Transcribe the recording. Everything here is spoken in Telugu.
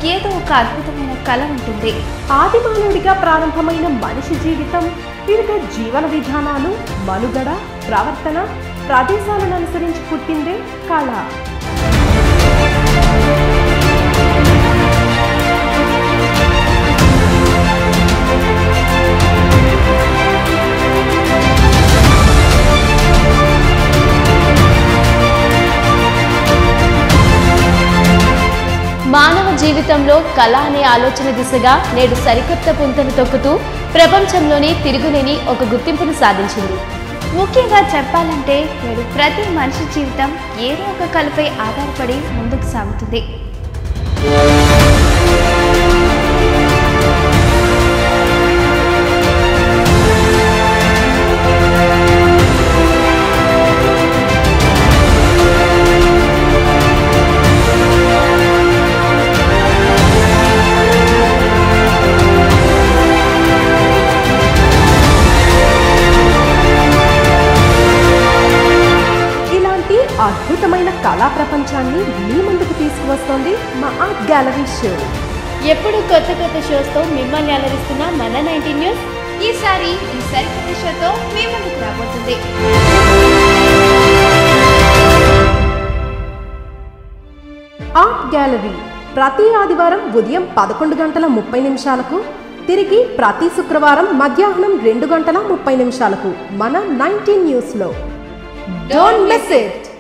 ఏదో ఒక అద్భుతమైన కళ ఉంటుంది ఆది మానవుడిగా ప్రారంభమైన మనిషి జీవితం వివిధ జీవన విధానాలు మనుగడ ప్రవర్తన ప్రదేశాలను అనుసరించి పుట్టిందే కళ మానవ జీవితంలో కళ అనే ఆలోచన దిశగా నేడు సరికొత్త పుంతను తొక్కుతూ ప్రపంచంలోనే తిరుగులేని ఒక గుర్తింపును సాధించింది ముఖ్యంగా చెప్పాలంటే నేడు ప్రతి మనిషి జీవితం ఏదో ఒక కళపై ఆధారపడి ముందుకు సాగుతుంది ఇలాంటి అద్భుతమైన కళా ప్రపంచాన్ని మీ ముందుకు తీసుకువస్తోంది మా ఆర్ట్ గ్యాలరీ షో ఎప్పుడు కొత్త కొత్త షోస్తో మిమ్మల్ని అలరిస్తున్న మన నైన్టీన్ న్యూస్ ఈసారి ఈ సరికొత్త షోతో మీ ముందుకు రాబోతుంది ఆర్ట్ గ్యాలరీ ప్రతి ఆదివారం ఉదయం పదకొండు గంటల ముప్పై నిమిషాలకు తిరిగి ప్రతి శుక్రవారం మధ్యాహ్నం రెండు గంటల ముప్పై నిమిషాలకు మన నైన్టీన్ న్యూస్లో డోంట్ మిస్ ఇట్